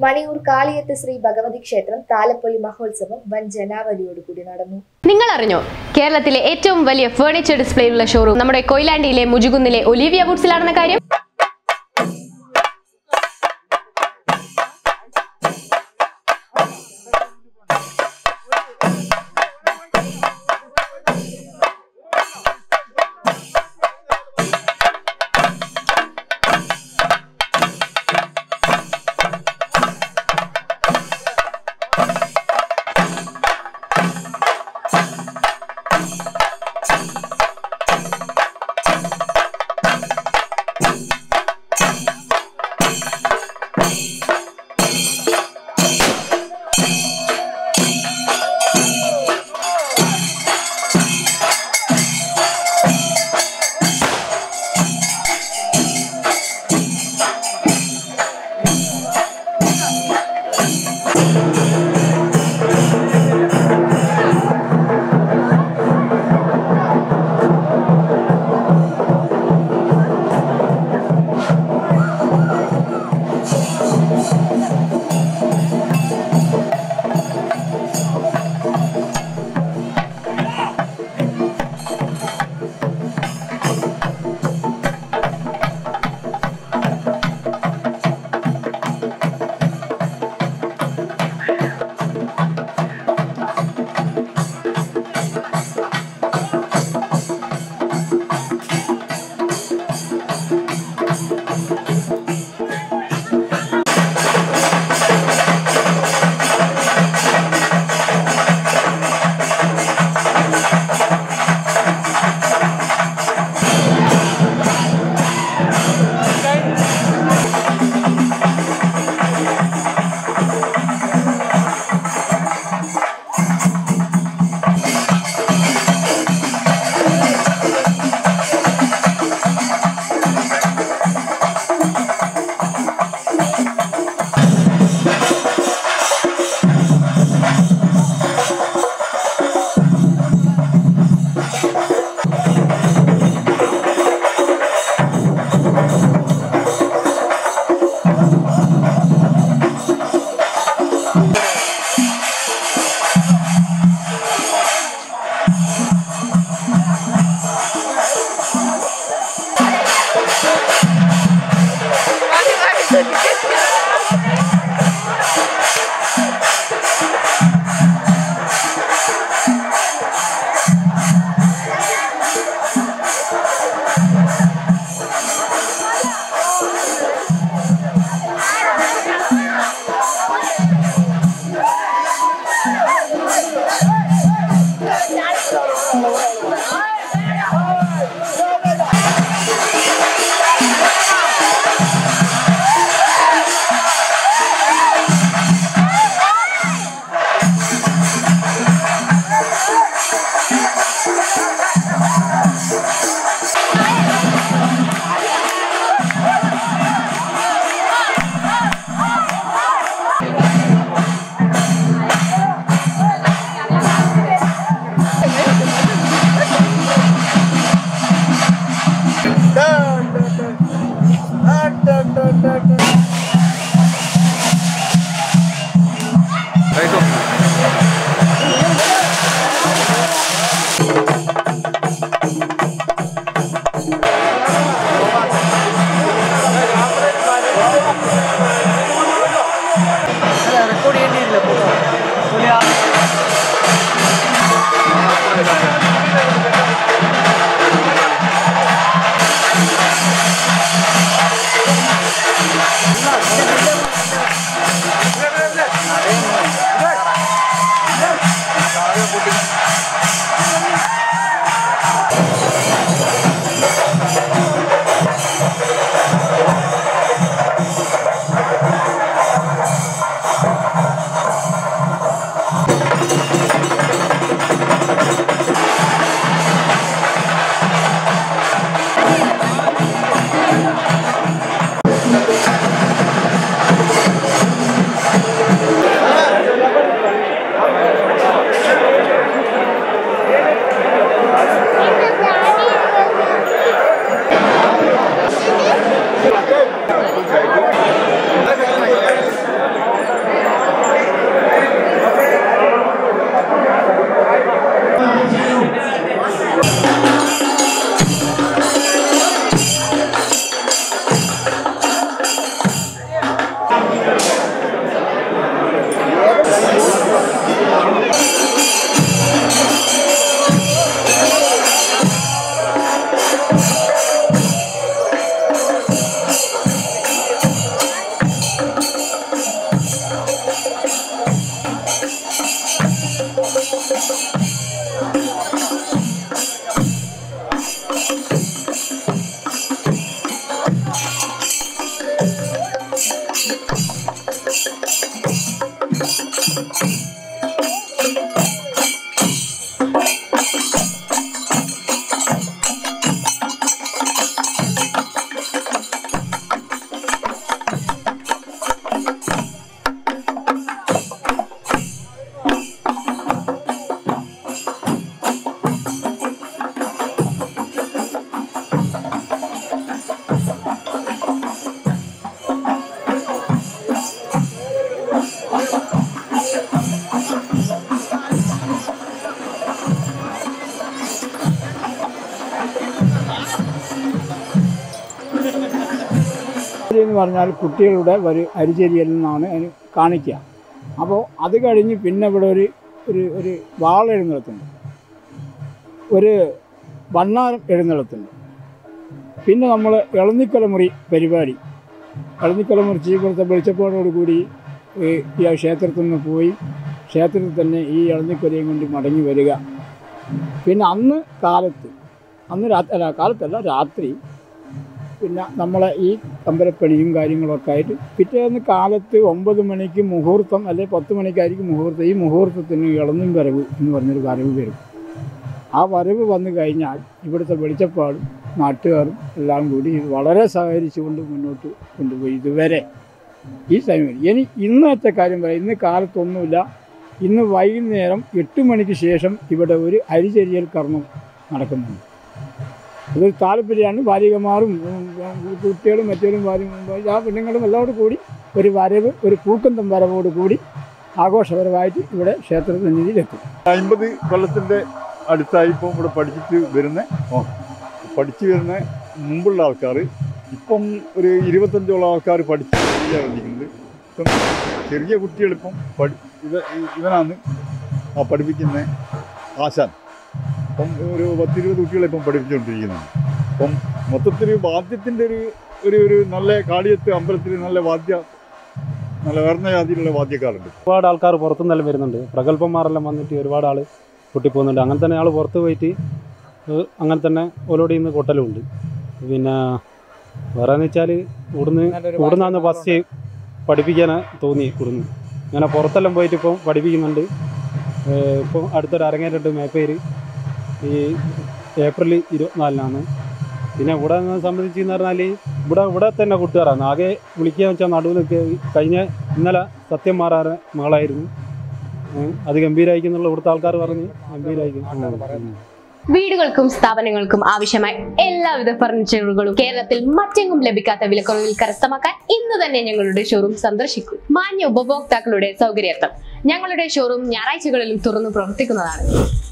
മണിയൂർ കാളിയത്ത് ശ്രീ ഭഗവതി ക്ഷേത്രം താലപ്പൊലി മഹോത്സവം വൻ ജനാവലിയോടുകൂടി നടന്നു നിങ്ങൾ അറിഞ്ഞോ കേരളത്തിലെ ഏറ്റവും വലിയ ഫേർണിച്ചർ ഡിസ്പ്ലേയുള്ള ഷോറൂം നമ്മുടെ കൊയിലാണ്ടിയിലെ മുജുകുന്നിലെ ഒലിവിയ വുഡ്സിലാണെന്ന കാര്യം എന്ന് പറഞ്ഞാൽ കുട്ടികളുടെ ഒരു അരിചെരിയൽ നിന്നാണ് അതിന് കാണിക്കുക അപ്പോൾ അത് കഴിഞ്ഞ് പിന്നെ ഇവിടെ ഒരു ഒരു ഒരു വാൾ എഴുന്നള്ളത്തുണ്ട് ഒരു വണ്ണാരം എഴുന്നള്ളത്തുണ്ട് പിന്നെ നമ്മൾ ഇളന്നിക്കലമുറി പരിപാടി ഇളന്നിക്കലമുറി ചീക്കുളത്തെ വെളിച്ചപ്പാടോടുകൂടി ഈ ഈ ആ ക്ഷേത്രത്തിൽ നിന്ന് പോയി ക്ഷേത്രത്തിൽ തന്നെ ഈ ഇളന്നിക്കൊലയും കൊണ്ട് മടങ്ങി വരിക പിന്നെ അന്ന് കാലത്ത് അന്ന് രാത്രി അല്ല കാലത്തല്ല രാത്രി പിന്നെ നമ്മളെ ഈ അമ്പലപ്പണിയും കാര്യങ്ങളൊക്കെ ആയിട്ട് പിറ്റേന്ന് കാലത്ത് ഒമ്പത് മണിക്ക് മുഹൂർത്തം അല്ലെ പത്ത് മണിക്കായിരിക്കും മുഹൂർത്തം ഈ മുഹൂർത്തത്തിന് ഇളന്നും വരവ് എന്ന് പറഞ്ഞൊരു വരവ് വരും ആ വരവ് വന്നു കഴിഞ്ഞാൽ ഇവിടുത്തെ വെളിച്ചപ്പാടും നാട്ടുകാരും എല്ലാം കൂടി വളരെ സഹകരിച്ചുകൊണ്ട് മുന്നോട്ട് കൊണ്ടുപോയി ഇതുവരെ ഈ സമയം ഇനി ഇന്നത്തെ കാര്യം പറയാം ഇന്ന് കാലത്തൊന്നുമില്ല ഇന്ന് വൈകുന്നേരം എട്ട് മണിക്ക് ശേഷം ഇവിടെ ഒരു അരിചെരിയൽ കർമ്മം നടക്കുന്നുണ്ട് അതൊരു താല്പര്യമാണ് ബാലികമാരും ഉം, ഉം, കുട്ടികളും മറ്റേലും ഭാര്യയും ആ പെണ്ണുങ്ങളും എല്ലാവരും കൂടി ഒരു വരവ് ഒരു പൂക്കന്തം വരവോട് കൂടി ആഘോഷപരമായിട്ട് ഇവിടെ ക്ഷേത്രസന്നിധിയിലെത്തും അമ്പത് കൊല്ലത്തിൻ്റെ അടുത്തായി ഇപ്പം ഇവിടെ പഠിച്ചിട്ട് വരുന്ന ഓ, പഠിച്ചു വരുന്ന മുമ്പുള്ള ആൾക്കാർ ഇപ്പം ഒരു ഇരുപത്തഞ്ചോളം ആൾക്കാർ പഠിച്ച് ഇറങ്ങിയിട്ടുണ്ട് ഇപ്പം ചെറിയ കുട്ടികളിപ്പം പഠി ഇവ ഇവനാണ് ആ പഠിപ്പിക്കുന്ന ആശാൻ അപ്പം ഒരു പത്തിരുപത് കുട്ടികളെ ഇപ്പം പഠിപ്പിച്ചുകൊണ്ടിരിക്കുന്നുണ്ട് അപ്പം മൊത്തത്തിൽ വാദ്യത്തിൻ്റെ ഒരു ഒരു ഒരു നല്ല കാളിയത്ത് അമ്പലത്തിൽ നല്ല വാദ്യ നല്ല ഉയർന്ന ജാതിയിലുള്ള വാദ്യക്കാരുണ്ട് ഒരുപാട് ആൾക്കാർ പുറത്തുനിന്നെല്ലാം വരുന്നുണ്ട് പ്രഗത്ഭന്മാരെല്ലാം വന്നിട്ട് ഒരുപാട് ആൾ പൊട്ടിപ്പോകുന്നുണ്ട് അങ്ങനെ തന്നെ ആൾ പുറത്ത് പോയിട്ട് ഏഹ് അങ്ങനെ തന്നെ ഓലോടി ഇന്ന് കൊട്ടലുണ്ട് പിന്നെ വേറെ എന്ന് വെച്ചാൽ ഇവിടുന്ന് ഇവിടുന്നാണ് ഫസ്റ്റ് പഠിപ്പിക്കാൻ തോന്നി ഇവിടുന്ന് ഇങ്ങനെ പുറത്തെല്ലാം പോയിട്ട് ഇപ്പം പഠിപ്പിക്കുന്നുണ്ട് ഏഹ് ഇപ്പം അടുത്തൊരു അരങ്ങേറ്റമുണ്ട് മേപ്പേര് ഈ ഏപ്രിൽ ഇരുപത്തിനാലിനാണ് പിന്നെ ഇവിടെ സംബന്ധിച്ച് എന്ന് പറഞ്ഞാൽ ഇവിടെ ഇവിടെ തന്നെ കൂട്ടുകാരാണ് ആകെ വിളിക്കുക വെച്ചാൽ നടുവിലൊക്കെ കഴിഞ്ഞ ഇന്നലെ സത്യം മാറാറ് മകളായിരുന്നു ഉം. അത് ഗംഭീരായിരിക്കുന്നുള്ള ഇവിടുത്തെ ആൾക്കാർ പറഞ്ഞ് ഗംഭീരായിരിക്കും ഉം. ഉം. വീടുകൾക്കും സ്ഥാപനങ്ങൾക്കും ആവശ്യമായ എല്ലാവിധ ഫർണിച്ചറുകളും കേരളത്തിൽ മറ്റെങ്ങും ലഭിക്കാത്ത വിലക്കുറവിൽ കരസ്ഥമാക്കാൻ ഇന്ന് തന്നെ ഞങ്ങളുടെ ഷോറൂം സന്ദർശിക്കൂ മാന്യ ഉപഭോക്താക്കളുടെ സൗകര്യാർത്ഥം ഞങ്ങളുടെ ഷോറൂം ഞായറാഴ്ചകളിലും തുറന്നു പ്രവർത്തിക്കുന്നതാണ്